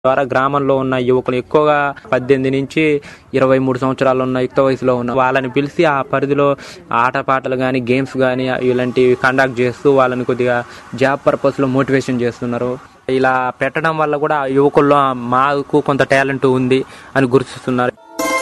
ద్వారా గ్రామంలో ఉన్న యువకులు ఎక్కువగా పద్దెనిమిది నుంచి ఇరవై మూడు సంవత్సరాలు ఉన్న యుక్త వయసులో ఉన్న వాళ్ళని పిలిచి ఆ పరిధిలో ఆటపాటలు కానీ గేమ్స్ కానీ ఇలాంటివి కండక్ట్ చేస్తూ వాళ్ళని కొద్దిగా జాబ్ పర్పస్ లో మోటివేషన్ చేస్తున్నారు ఇలా పెట్టడం వల్ల కూడా ఆ యువకుల్లో మాకు కొంత టాలెంట్ ఉంది అని గుర్తిస్తున్నారు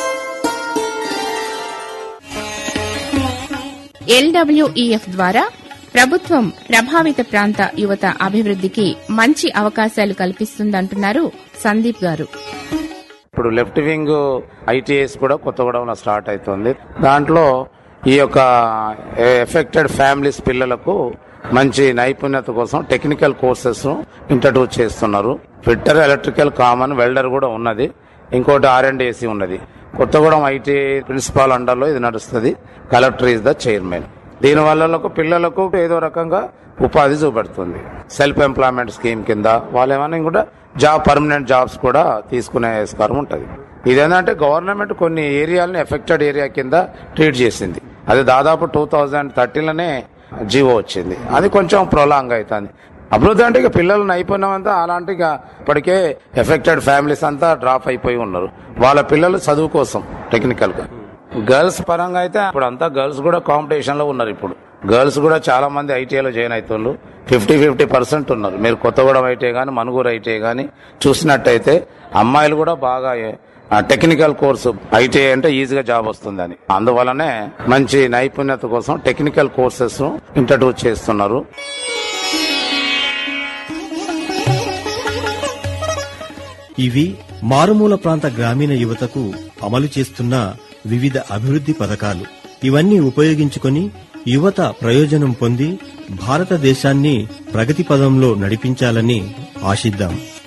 ఎల్డబ్ల్యూఈఎఫ్ ద్వారా ప్రభుత్వం ప్రభావిత ప్రాంత యువత అభివృద్ధికి మంచి అవకాశాలు కల్పిస్తుందంటున్నారు సందీప్ గారు ఇప్పుడు లెఫ్ట్ వింగ్ ఐటీఎస్ కూడా కొత్తగూడెంలో స్టార్ట్ అవుతుంది దాంట్లో ఈ యొక్క ఎఫెక్టెడ్ ఫ్యామిలీస్ పిల్లలకు మంచి నైపుణ్యత కోసం టెక్నికల్ కోర్సెస్ ఇంట్రడ్యూస్ చేస్తున్నారు ఫిట్టర్ ఎలక్ట్రికల్ కామన్ వెల్డర్ కూడా ఉన్నది ఇంకోటి ఆర్ అండ్ ఏసీ ఉన్నది కొత్తగూడెం ఐటీ ప్రిన్సిపాల్ అండర్లో ఇది నడుస్తుంది కలెక్టర్ ఈజ్ ద చైర్మన్ దీని వల్ల పిల్లలకు ఏదో రకంగా ఉపాధి చూపెడుతుంది సెల్ఫ్ ఎంప్లాయ్మెంట్ స్కీమ్ కింద వాళ్ళు ఏమైనా కూడా జాబ్ పర్మనెంట్ జాబ్స్ కూడా తీసుకునే ఆస్కారం ఉంటుంది ఇదేంటంటే గవర్నమెంట్ కొన్ని ఏరియాలని ఎఫెక్టెడ్ ఏరియా కింద ట్రీట్ చేసింది అది దాదాపు టూ థౌజండ్ థర్టీలోనే జీవో వచ్చింది అది కొంచెం ప్రొలాంగ్ అవుతుంది అభివృద్ధి అంటే ఇక పిల్లల నైపుణ్యం అంతా అలాంటి ఇక ఇప్పటికే ఎఫెక్టెడ్ ఫ్యామిలీస్ అంతా డ్రాప్ అయిపోయి ఉన్నారు వాళ్ళ పిల్లలు చదువు కోసం టెక్నికల్ గా గర్ల్స్ పరంగా అయితే ఇప్పుడు అంతా గర్ల్స్ కూడా కాంపిటీషన్ లో ఉన్నారు ఇప్పుడు గర్ల్స్ కూడా చాలా మంది ఐటీఐలో జాయిన్ అవుతున్నారు ఫిఫ్టీ ఫిఫ్టీ పర్సెంట్ ఉన్నారు మీరు కొత్తగూడెం ఐటీఐ కానీ మనుగూరు ఐటీఐ కానీ చూసినట్టయితే అమ్మాయిలు కూడా బాగా టెక్నికల్ కోర్సు ఐటీఐ అంటే ఈజీగా జాబ్ వస్తుందని అందువల్లనే మంచి నైపుణ్యత కోసం టెక్నికల్ కోర్సెస్ ఇంట్రడ్యూస్ చేస్తున్నారు ఇవి మారుమూల ప్రాంత గ్రామీణ యువతకు అమలు చేస్తున్న వివిధ అభివృద్ధి పథకాలు ఇవన్నీ ఉపయోగించుకొని యువత ప్రయోజనం పొంది భారతదేశాన్ని ప్రగతి పదంలో నడిపించాలని ఆశిద్దాం